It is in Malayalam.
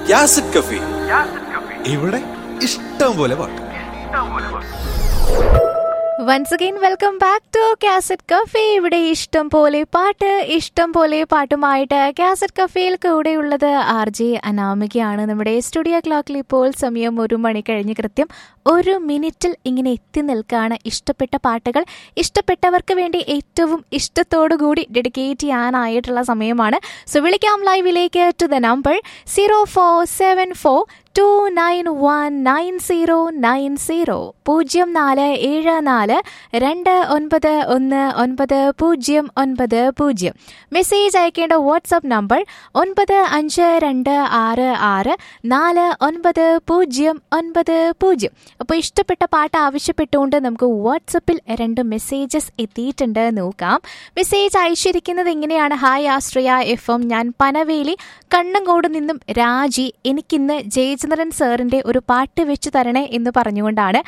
യാസിഡ് കഫി ഇവിടെ ഇഷ്ടം പോലെ പാട്ട് once again welcome back to cassette cafe ഇവിടെ ഇഷ്ടം പോലെ പാട്ട് ഇഷ്ടം പോലെ പാട്ടുമായിട്ട് കാസറ്റ് കഫേയിൽ കൂടെയുള്ളത് ആർ ജെ അനാമികയാണ് നമ്മുടെ സ്റ്റുഡിയോ ക്ലോക്കിൽ ഇപ്പോൾ സമയം ഒരു മണി കഴിഞ്ഞ് കൃത്യം ഒരു മിനിറ്റിൽ ഇങ്ങനെ എത്തി നിൽക്കുകയാണ് ഇഷ്ടപ്പെട്ട പാട്ടുകൾ ഇഷ്ടപ്പെട്ടവർക്ക് വേണ്ടി ഏറ്റവും ഇഷ്ടത്തോടു കൂടി ഡെഡിക്കേറ്റ് ചെയ്യാനായിട്ടുള്ള സമയമാണ് സോ വിളിക്കാം ലൈവിലേക്ക് to the number zero four seven four two nine one nine zero nine zero പൂജ്യം നാല് ഏഴ് നാല് രണ്ട് ഒൻപത് ഒന്ന് ഒൻപത് പൂജ്യം ഒൻപത് പൂജ്യം മെസ്സേജ് അയക്കേണ്ട വാട്സപ്പ് നമ്പർ ഒൻപത് അഞ്ച് രണ്ട് ആറ് ആറ് നാല് ഒൻപത് പൂജ്യം ഒൻപത് പൂജ്യം അപ്പോൾ ഇഷ്ടപ്പെട്ട പാട്ട് ആവശ്യപ്പെട്ടുകൊണ്ട് നമുക്ക് വാട്സപ്പിൽ രണ്ട് മെസ്സേജസ് എത്തിയിട്ടുണ്ട് നോക്കാം മെസ്സേജ് അയച്ചിരിക്കുന്നത് എങ്ങനെയാണ് ഹായ് ആശ്രയ എഫ് എം ഞാൻ പനവേലി കണ്ണങ്കോട് നിന്നും രാജി എനിക്കിന്ന് ജയചന്ദ്രൻ സാറിന്റെ ഒരു പാട്ട് വെച്ച് തരണേ എന്ന് പറഞ്ഞുകൊണ്ടാണ്